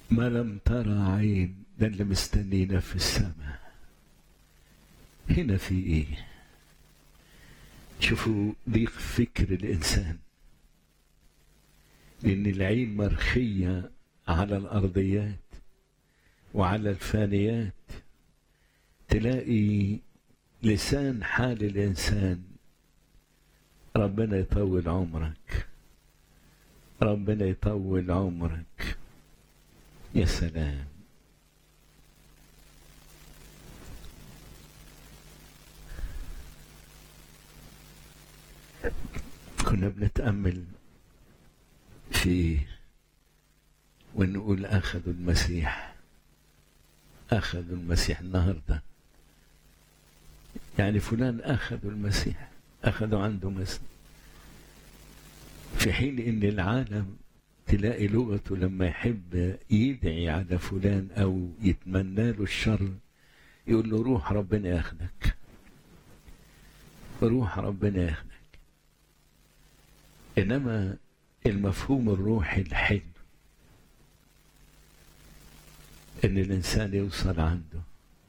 ما لم ترى عين ده اللي مستنينا في السماء هنا في ايه شوفوا ضيق فكر الانسان لان العين مرخيه على الارضيات وعلى الفانيات تلاقي لسان حال الانسان ربنا يطول عمرك ربنا يطول عمرك يا سلام كنا بنتأمل في ونقول أخذوا المسيح أخذوا المسيح النهاردة يعني فلان أخذوا المسيح أخذوا عنده مسيح في حين إن العالم تلاقي لغته لما يحب يدعي على فلان أو يتمنى له الشر يقول له روح ربنا ياخدك روح ربنا ياخدك إنما المفهوم الروحي الحلو إن الإنسان يوصل عنده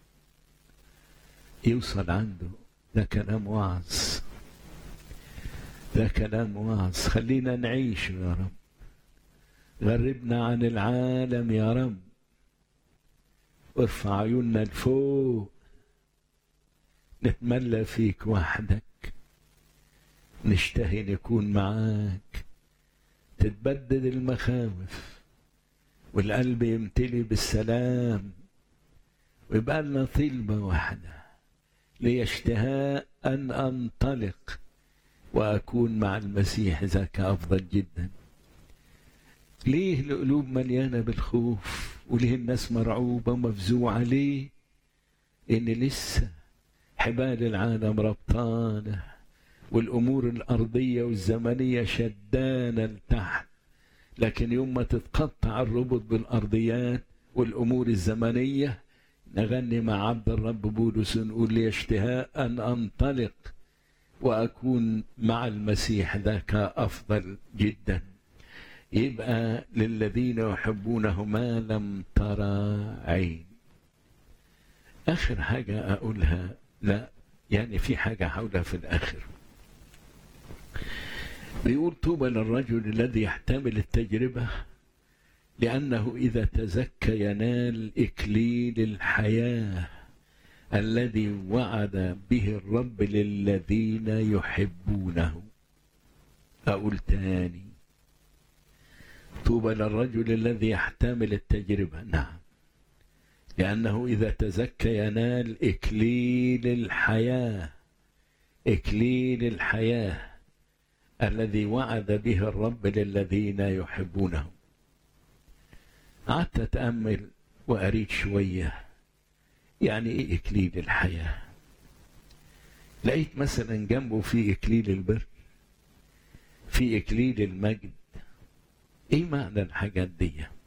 يوصل عنده ده كلام وعظ ده كلام وعظ خلينا نعيش يا رب غربنا عن العالم يا رب وارفع عيوننا لفوق نتملى فيك وحدك نشتهي نكون معاك تتبدد المخاوف والقلب يمتلي بالسلام ويبقى لنا طلبة واحدة لي اشتهاء أن أنطلق وأكون مع المسيح ذاك أفضل جدا ليه القلوب مليانة بالخوف وليه الناس مرعوبة ومفزوعة ليه إن لسه حبال العالم ربطانة والأمور الأرضية والزمنية شدانة لتحت لكن يوم ما تتقطع الربط بالأرضيات والأمور الزمنية نغني مع عبد الرب بولس نقول لي اشتهاء أن أنطلق وأكون مع المسيح ذاك أفضل جدا يبقى للذين يحبونه ما لم ترى عين آخر حاجة أقولها لا يعني في حاجة هقولها في الآخر بيقول طوبى للرجل الذي يحتمل التجربة لأنه إذا تزكى ينال إكليل الحياة الذي وعد به الرب للذين يحبونه أقول تاني طوبى للرجل الذي يحتمل التجربة نعم لأنه إذا تزكى ينال إكليل الحياة إكليل الحياة الذي وعد به الرب للذين يحبونه قعدت أتأمل وأريد شوية يعني إيه إكليل الحياة لقيت مثلا جنبه في إكليل البر في إكليل المجد إيه معنى الحاجات دي